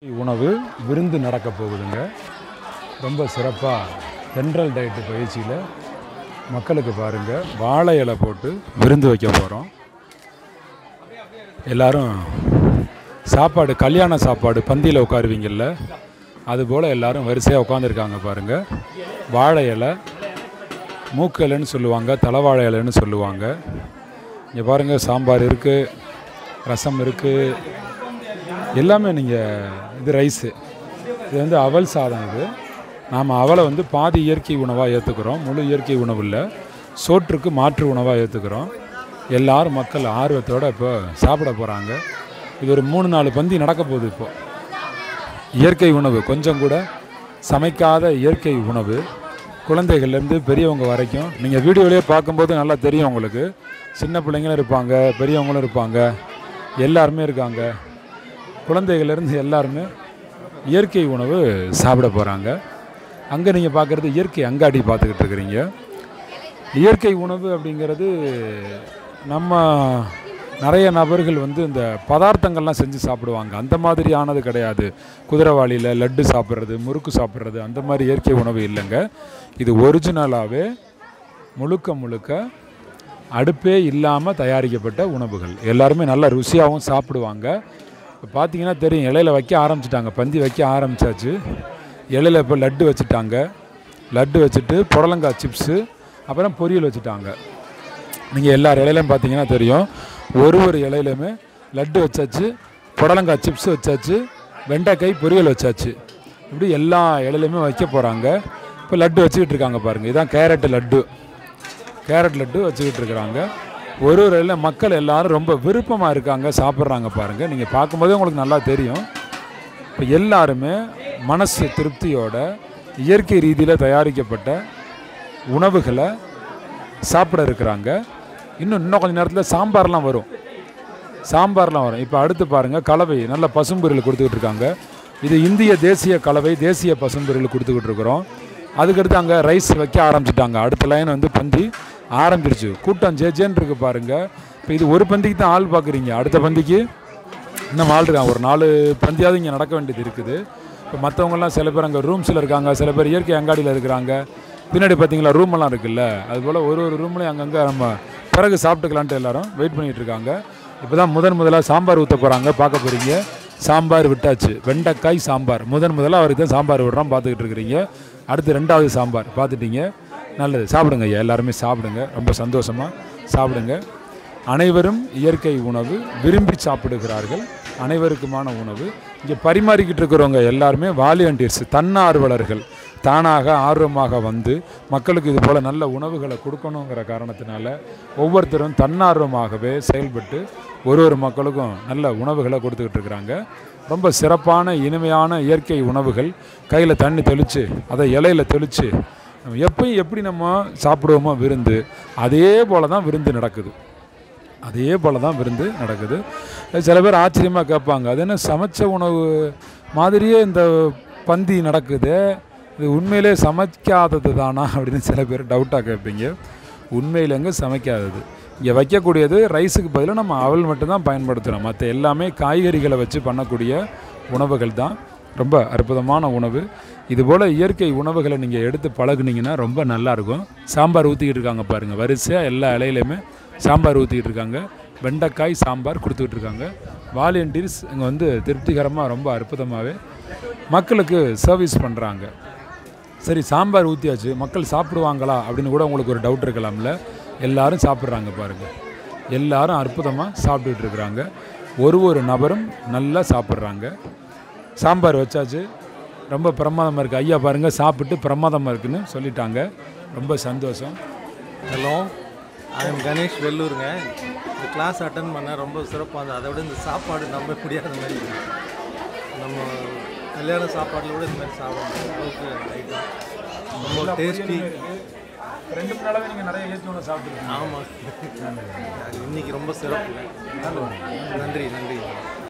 உணவு விருந்து நடக்க போகுதுங்க ரொம்ப சிறப்பாக தென்றல் டயட்டு பயிற்சியில் மக்களுக்கு பாருங்கள் வாழை இலை போட்டு விருந்து வைக்க போகிறோம் எல்லாரும் சாப்பாடு கல்யாண சாப்பாடு பந்தியில் உட்காருவீங்கள்ல அதுபோல் எல்லாரும் வரிசையாக உட்காந்துருக்காங்க பாருங்கள் வாழை இலை மூக்கு இலைன்னு சொல்லுவாங்க தலைவாழை இலைன்னு சொல்லுவாங்க இங்கே பாருங்கள் சாம்பார் இருக்குது ரசம் இருக்குது எல்லாமே நீங்கள் இது ரைஸு இது வந்து அவல் சாதம் இது நாம் அவலை வந்து பாதி இயற்கை உணவாக ஏற்றுக்கிறோம் முழு இயற்கை உணவு இல்லை சோற்றுக்கு மாற்று உணவாக ஏற்றுக்கிறோம் எல்லாரும் மக்கள் ஆர்வத்தோடு இப்போ சாப்பிட போகிறாங்க இது ஒரு மூணு நாலு பந்தி நடக்க போகுது இப்போ இயற்கை உணவு கொஞ்சம் கூட சமைக்காத இயற்கை உணவு குழந்தைகள்லேருந்து பெரியவங்க வரைக்கும் நீங்கள் வீடியோலேயே பார்க்கும்போது நல்லா தெரியும் உங்களுக்கு சின்ன பிள்ளைங்களும் இருப்பாங்க பெரியவங்களும் இருப்பாங்க எல்லாருமே இருக்காங்க குழந்தைகள்லேருந்து எல்லாருமே இயற்கை உணவு சாப்பிட போகிறாங்க அங்கே நீங்கள் பார்க்குறது இயற்கை அங்காடி பார்த்துக்கிட்டு இருக்கிறீங்க இயற்கை உணவு அப்படிங்கிறது நம்ம நிறைய நபர்கள் வந்து இந்த பதார்த்தங்கள்லாம் செஞ்சு சாப்பிடுவாங்க அந்த மாதிரியானது கிடையாது குதிரைவாளியில் லட்டு சாப்பிட்றது முறுக்கு சாப்பிட்றது அந்த மாதிரி இயற்கை உணவு இல்லைங்க இது ஒரிஜினலாகவே முழுக்க முழுக்க அடுப்பே இல்லாமல் தயாரிக்கப்பட்ட உணவுகள் எல்லாருமே நல்லா ருசியாகவும் சாப்பிடுவாங்க இப்போ பார்த்தீங்கன்னா தெரியும் இலையில வைக்க ஆரம்பிச்சிட்டாங்க பந்தி வைக்க ஆரம்பிச்சாச்சு இலையில இப்போ லட்டு வச்சுட்டாங்க லட்டு வச்சுட்டு புடலங்காய் சிப்ஸு அப்புறம் பொரியல் வச்சுட்டாங்க நீங்கள் எல்லார் இலையிலையும் பார்த்தீங்கன்னா தெரியும் ஒரு ஒரு இலையிலுமே லட்டு வச்சாச்சு புடலங்காய் சிப்ஸ் வச்சாச்சு வெண்டைக்காய் பொரியல் வச்சாச்சு இப்படி எல்லா இலையிலுமே வைக்க போகிறாங்க இப்போ லட்டு வச்சுக்கிட்டு இருக்காங்க பாருங்கள் இதான் கேரட் லட்டு கேரட் லட்டு வச்சுக்கிட்டு இருக்கிறாங்க ஒரு ஒரு இலையில மக்கள் எல்லாரும் ரொம்ப விருப்பமாக இருக்காங்க சாப்பிட்றாங்க பாருங்கள் நீங்கள் பார்க்கும்போதே உங்களுக்கு நல்லா தெரியும் இப்போ எல்லாருமே மனசு திருப்தியோட இயற்கை ரீதியில் தயாரிக்கப்பட்ட உணவுகளை சாப்பிட இருக்கிறாங்க இன்னும் இன்னும் கொஞ்சம் நேரத்தில் சாம்பார்லாம் வரும் சாம்பார்லாம் வரும் இப்போ அடுத்து பாருங்கள் கலவை நல்ல பசும்பொரியல் கொடுத்துக்கிட்டு இருக்காங்க இது இந்திய தேசிய கலவை தேசிய பசும்பொரியல் கொடுத்துக்கிட்டு இருக்கிறோம் அதுக்கடுத்து அங்கே ரைஸ் வைக்க ஆரம்பிச்சிட்டாங்க அடுத்த லைன் வந்து பந்தி ஆரம்பிச்சிருச்சு கூட்டம் ஜேஜேன்னு இருக்கு பாருங்கள் இப்போ இது ஒரு பந்திக்கு தான் ஆள் பார்க்குறீங்க அடுத்த பந்திக்கு இன்னும் ஆள் இருக்காங்க ஒரு நாலு பந்தியாவது இங்கே நடக்க வேண்டியது இருக்குது இப்போ மற்றவங்கலாம் சில பேர் அங்கே ரூம்ஸில் இருக்காங்க சில பேர் இயற்கை அங்காடியில் இருக்கிறாங்க பின்னாடி பார்த்தீங்களா ரூம் எல்லாம் இருக்குல்ல அதுபோல் ஒரு ஒரு ரூம்லையும் அங்கங்கே நம்ம பிறகு சாப்பிட்டுக்கலான்ட்டு எல்லாரும் வெயிட் பண்ணிகிட்டு இருக்காங்க இப்போ தான் முதன் முதலாக சாம்பார் ஊற்ற போகிறாங்க பார்க்க போகிறீங்க சாம்பார் விட்டாச்சு வெண்டைக்காய் சாம்பார் முதன் முதலாக அவருக்கு தான் சாம்பார் விடுறோம் பார்த்துக்கிட்டு இருக்கிறீங்க அடுத்து ரெண்டாவது சாம்பார் பார்த்துட்டீங்க நல்லது சாப்பிடுங்க ஐயா எல்லாருமே சாப்பிடுங்க ரொம்ப சந்தோஷமாக சாப்பிடுங்க அனைவரும் இயற்கை உணவு விரும்பி சாப்பிடுகிறார்கள் அனைவருக்குமான உணவு இங்கே பரிமாறிக்கிட்டு இருக்கிறவங்க எல்லாருமே வாலியண்டியர்ஸ் தன்னார்வலர்கள் தானாக ஆர்வமாக வந்து மக்களுக்கு இது போல் நல்ல உணவுகளை கொடுக்கணுங்கிற காரணத்தினால ஒவ்வொருத்தரும் தன்னார்வமாகவே செயல்பட்டு ஒரு ஒரு மக்களுக்கும் நல்ல உணவுகளை கொடுத்துக்கிட்டு இருக்கிறாங்க ரொம்ப சிறப்பான இனிமையான இயற்கை உணவுகள் கையில் தண்ணி தெளித்து அதை இலையில தெளித்து நம்ம எப்பயும் எப்படி நம்ம சாப்பிடுவோமோ விருந்து அதே போல் தான் விருந்து நடக்குது அதே போல் தான் விருந்து நடக்குது சில பேர் ஆச்சரியமாக கேட்பாங்க அது என்ன சமைச்ச உணவு மாதிரியே இந்த பந்தி நடக்குது இது உண்மையிலே சமைக்காதது தானா அப்படின்னு சில பேர் டவுட்டாக கேட்பீங்க உண்மையிலேங்க சமைக்காதது இங்கே வைக்கக்கூடியது ரைஸுக்கு பதிலாக நம்ம அவல் மட்டும்தான் பயன்படுத்துகிறோம் மற்ற எல்லாமே காய்கறிகளை வச்சு பண்ணக்கூடிய உணவுகள் தான் ரொம்ப அற்புதமான உணவு இதுபோல் இயற்கை உணவுகளை நீங்கள் எடுத்து பழகுனீங்கன்னா ரொம்ப நல்லாயிருக்கும் சாம்பார் ஊற்றிக்கிட்டு இருக்காங்க பாருங்கள் வரிசையாக எல்லா இலையிலையுமே சாம்பார் ஊற்றிக்கிட்டு இருக்காங்க வெண்டைக்காய் சாம்பார் கொடுத்துக்கிட்டு இருக்காங்க வாலண்டியர்ஸ் இங்கே வந்து திருப்திகரமாக ரொம்ப அற்புதமாகவே மக்களுக்கு சர்வீஸ் பண்ணுறாங்க சரி சாம்பார் ஊற்றியாச்சு மக்கள் சாப்பிடுவாங்களா அப்படின்னு கூட உங்களுக்கு ஒரு டவுட் இருக்கலாம்ல எல்லாரும் சாப்பிட்றாங்க பாருங்கள் எல்லாரும் அற்புதமாக சாப்பிட்டுட்டு இருக்கிறாங்க ஒரு ஒரு நபரும் நல்லா சாப்பிட்றாங்க சாம்பார் வச்சாச்சு ரொம்ப பிரமாதமாக இருக்குது ஐயா பாருங்கள் சாப்பிட்டு பிரமாதமாக இருக்குன்னு சொல்லிட்டாங்க ரொம்ப சந்தோஷம் ஹலோ ஐ எம் கணேஷ் வெள்ளூருங்க இந்த கிளாஸ் அட்டன் பண்ண ரொம்ப சிறப்பாக இருந்தது அதை விட இந்த சாப்பாடு நம்ப முடியாத மாதிரி இருக்கு. நம்ம கல்யாண சாப்பாட்டில் கூட இந்த மாதிரி சாப்பிட முடியாத அளவுக்கு ஐட்டம் ரொம்ப டேஸ்டி ரெண்டு மூணு நாளாகவே நீங்கள் நிறைய ஏற்றி ஒன்று சாப்பிட்ருக்கீங்க ஆமாம் இன்னைக்கு ரொம்ப சிறப்பு நன்றி நன்றி